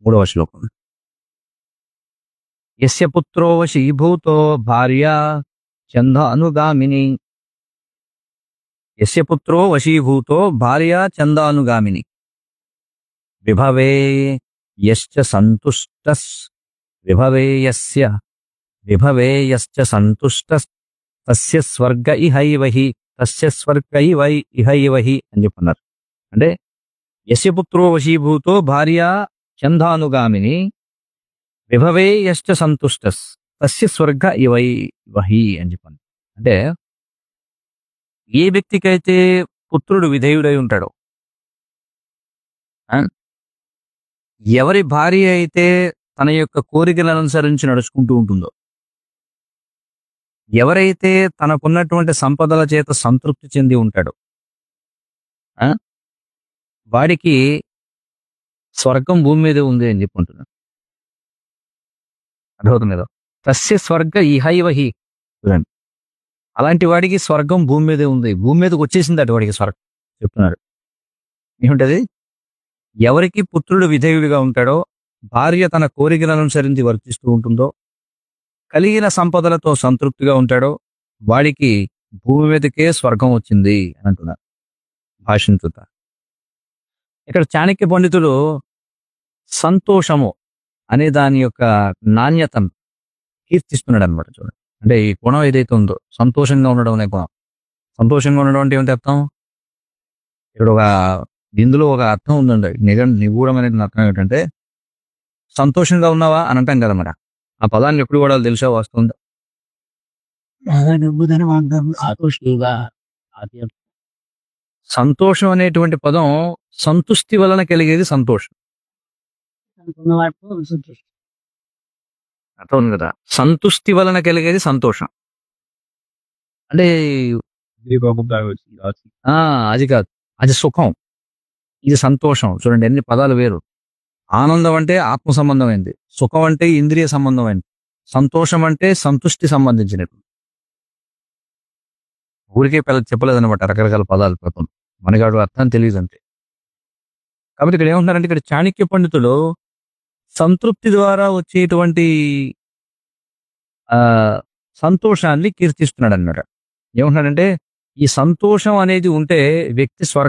మూడవ శ్లోకం యస్య పుత్రో వశీభూతో భార్య చంద అనుగామిని యస్య పుత్రో వశీభూతో భార్య చంద అనుగామిని విభవే యశ్చ సంతుష్టస్ విభవే యస్య విభవే యశ్చ సంతుష్టస్ తస్య స్వర్గ ఇహైవహి తస్య స్వర్గ ఇవై ఇహైవహి అని చెప్పున్నారు అంటే యస్య పుత్రో వశీభూతో భార్య చందానుగామిని విభవే యశ్చ సంతుష్టస్ తస్య స్వర్గ ఇవై వహి అని చెప్పాను అంటే ఏ వ్యక్తికైతే పుత్రుడు విధేయుడై ఉంటాడో ఆ? ఎవరి భార్య అయితే తన యొక్క కోరికలను అనుసరించి నడుచుకుంటూ ఉంటుందో ఎవరైతే తనకున్నటువంటి సంపదల చేత సంతృప్తి చెంది ఉంటాడో ఆ? వాడికి స్వర్గం భూమి మీదే ఉంది అని చెప్పి ఉంటున్నాడు అర్థమవుతుంది కదా తస్య స్వర్గ ఇహైవహి చూడండి అలాంటి వాడికి స్వర్గం భూమి మీదే ఉంది భూమి మీదకి వచ్చేసింది అటు వాడికి స్వర్గం చెప్తున్నారు ఏముంటది ఎవరికి పుత్రుడు విధేయుడిగా ఉంటాడో భార్య తన కోరికలను అనుసరించి వర్తిస్తూ ఉంటుందో కలిగిన సంపదలతో సంతృప్తిగా ఉంటాడో వాడికి భూమి మీదకే స్వర్గం వచ్చింది అని అంటున్నారు భాషను చూద్దాం ఇక్కడ చాణక్య పండితులు సంతోషము అనే దాని యొక్క నాణ్యతను కీర్తిస్తున్నాడు అనమాట చూడండి అంటే ఈ గుణం ఏదైతే ఉందో సంతోషంగా ఉండడం అనే గుణం సంతోషంగా ఉండడం అంటే ఏమిటి అర్థం ఇక్కడ ఒక ఇందులో ఒక అర్థం ఉందండి నిజ నిగూఢమైన అర్థం ఏమిటంటే సంతోషంగా ఉన్నావా అని అంటాం కదా మరి ఆ పదాన్ని ఎప్పుడు కూడా తెలుసా వస్తుందా సంతోషంగా సంతోషం అనేటువంటి పదం సంతుష్టి వలన కలిగేది సంతోషం అర్థం ఉంది కదా సంతుష్టి వలన కలిగేది సంతోషం అంటే ఆ అది కాదు అది సుఖం ఇది సంతోషం చూడండి ఎన్ని పదాలు వేరు ఆనందం అంటే ఆత్మ సంబంధమైంది సుఖం అంటే ఇంద్రియ సంబంధమైంది సంతోషం అంటే సంతుష్టి సంబంధించినది ఊరికే పిల్ల చెప్పలేదన్నమాట రకరకాల పదాలు ప్రతం మనగాడు అర్థం తెలియదు అంతే కాబట్టి ఇక్కడ ఏమంటున్నారంటే ఇక్కడ చాణక్య పండితులు సంతృప్తి ద్వారా వచ్చేటువంటి ఆ సంతోషాన్ని కీర్తిస్తున్నాడు అన్నమాట ఏమంటున్నాడంటే ఈ సంతోషం అనేది ఉంటే వ్యక్తి స్వర్గ